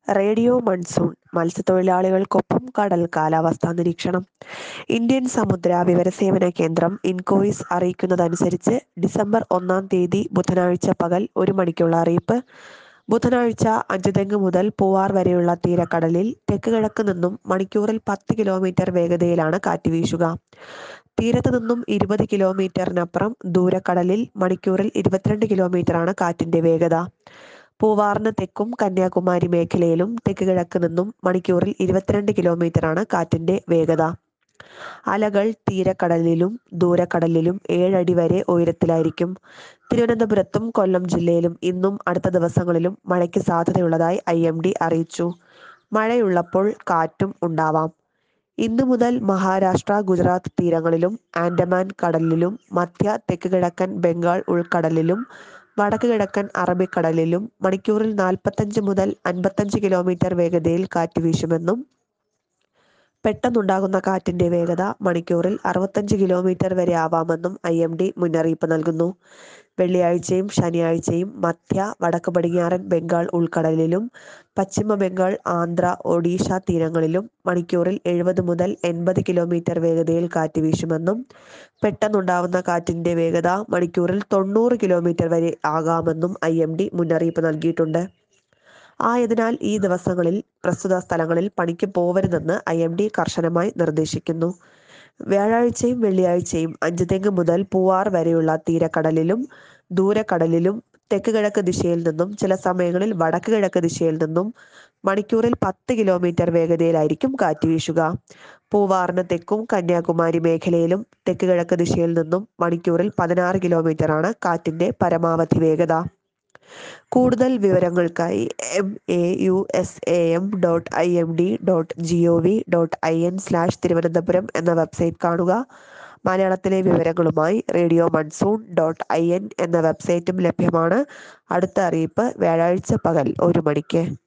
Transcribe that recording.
radio monsoon മത്സ്യത്തൊഴിലാളികൾക്കൊപ്പം കടൽ കാലാവസ്ഥാ നിരീക്ഷണം ഇന്ത്യൻ സമുദ്ര വിവരസേവന കേന്ദ്രം ഇൻകോയിസ് അറിയിക്കുന്നതനുസരിച്ച് ഡിസംബർ ഒന്നാം തീയതി ബുധനാഴ്ച പകൽ ഒരു മണിക്കുള്ള അറിയിപ്പ് ബുധനാഴ്ച അഞ്ചുതെങ്ങ് മുതൽ പൂവാർ വരെയുള്ള തീരക്കടലിൽ തെക്ക് കിഴക്ക് നിന്നും മണിക്കൂറിൽ പത്ത് കിലോമീറ്റർ വേഗതയിലാണ് കാറ്റ് വീശുക തീരത്ത് നിന്നും ഇരുപത് കിലോമീറ്ററിനപ്പുറം ദൂരക്കടലിൽ മണിക്കൂറിൽ ഇരുപത്തിരണ്ട് കിലോമീറ്ററാണ് കാറ്റിന്റെ വേഗത പൂവാറിന് തെക്കും കന്യാകുമാരി മേഖലയിലും തെക്ക് കിഴക്ക് നിന്നും മണിക്കൂറിൽ ഇരുപത്തിരണ്ട് കിലോമീറ്ററാണ് കാറ്റിന്റെ വേഗത അലകൾ തീരക്കടലിലും ദൂരക്കടലിലും ഏഴടി വരെ ഉയരത്തിലായിരിക്കും തിരുവനന്തപുരത്തും കൊല്ലം ജില്ലയിലും ഇന്നും അടുത്ത ദിവസങ്ങളിലും മഴയ്ക്ക് സാധ്യതയുള്ളതായി ഐ എം ഡി അറിയിച്ചു മഴയുള്ളപ്പോൾ കാറ്റും ഉണ്ടാവാം ഇന്നു മുതൽ മഹാരാഷ്ട്ര ഗുജറാത്ത് തീരങ്ങളിലും ആൻഡമാൻ കടലിലും മധ്യ തെക്ക് കിഴക്കൻ ബംഗാൾ ഉൾക്കടലിലും വടക്ക് കിഴക്കൻ അറബിക്കടലിലും മണിക്കൂറിൽ നാൽപ്പത്തഞ്ച് മുതൽ അൻപത്തഞ്ച് കിലോമീറ്റർ വേഗതയിൽ കാറ്റ് വീശുമെന്നും പെട്ടെന്നുണ്ടാകുന്ന കാറ്റിന്റെ വേഗത മണിക്കൂറിൽ അറുപത്തഞ്ച് കിലോമീറ്റർ വരെ ആവാമെന്നും ഐ എം ഡി മുന്നറിയിപ്പ് നൽകുന്നു വെള്ളിയാഴ്ചയും ശനിയാഴ്ചയും മധ്യ വടക്ക് പടിഞ്ഞാറൻ ബംഗാൾ ഉൾക്കടലിലും പശ്ചിമ ബംഗാൾ ആന്ധ്ര ഒഡീഷ തീരങ്ങളിലും മണിക്കൂറിൽ എഴുപത് മുതൽ എൺപത് കിലോമീറ്റർ വേഗതയിൽ കാറ്റ് വീശുമെന്നും പെട്ടെന്നുണ്ടാവുന്ന കാറ്റിന്റെ വേഗത മണിക്കൂറിൽ തൊണ്ണൂറ് കിലോമീറ്റർ വരെ ആകാമെന്നും ഐ എം ഡി മുന്നറിയിപ്പ് നൽകിയിട്ടുണ്ട് ആയതിനാൽ ഈ ദിവസങ്ങളിൽ പ്രസ്തുത സ്ഥലങ്ങളിൽ പണിക്ക് പോവരുതെന്ന് ഐ എം ഡി കർശനമായി നിർദ്ദേശിക്കുന്നു വ്യാഴാഴ്ചയും വെള്ളിയാഴ്ചയും അഞ്ചുതെങ്ങ് മുതൽ പൂവാർ വരെയുള്ള തീരക്കടലിലും ദൂരക്കടലിലും തെക്ക് കിഴക്ക് ദിശയിൽ നിന്നും ചില സമയങ്ങളിൽ വടക്ക് കിഴക്ക് ദിശയിൽ നിന്നും മണിക്കൂറിൽ പത്ത് കിലോമീറ്റർ വേഗതയിലായിരിക്കും കാറ്റ് വീശുക പൂവാറിന് തെക്കും കന്യാകുമാരി മേഖലയിലും തെക്ക് കിഴക്ക് ദിശയിൽ നിന്നും മണിക്കൂറിൽ പതിനാറ് കിലോമീറ്ററാണ് കാറ്റിന്റെ പരമാവധി വേഗത കൂടുതൽ വിവരങ്ങൾക്കായി M A U S A M dot I M D dot G O V dot I N slash Thiruvananthapuram എന്ന വെബ്സൈറ്റ് കാണുക മലയാളത്തിലെ വിവരങ്ങളുമായി radio monsoon dot I N എന്ന വെബ്സൈറ്റും ലഭ്യമാണ് അടുത്ത അറിയിപ്പ് വ്യാഴാഴ്ച പകൽ ഒരു മണിക്ക്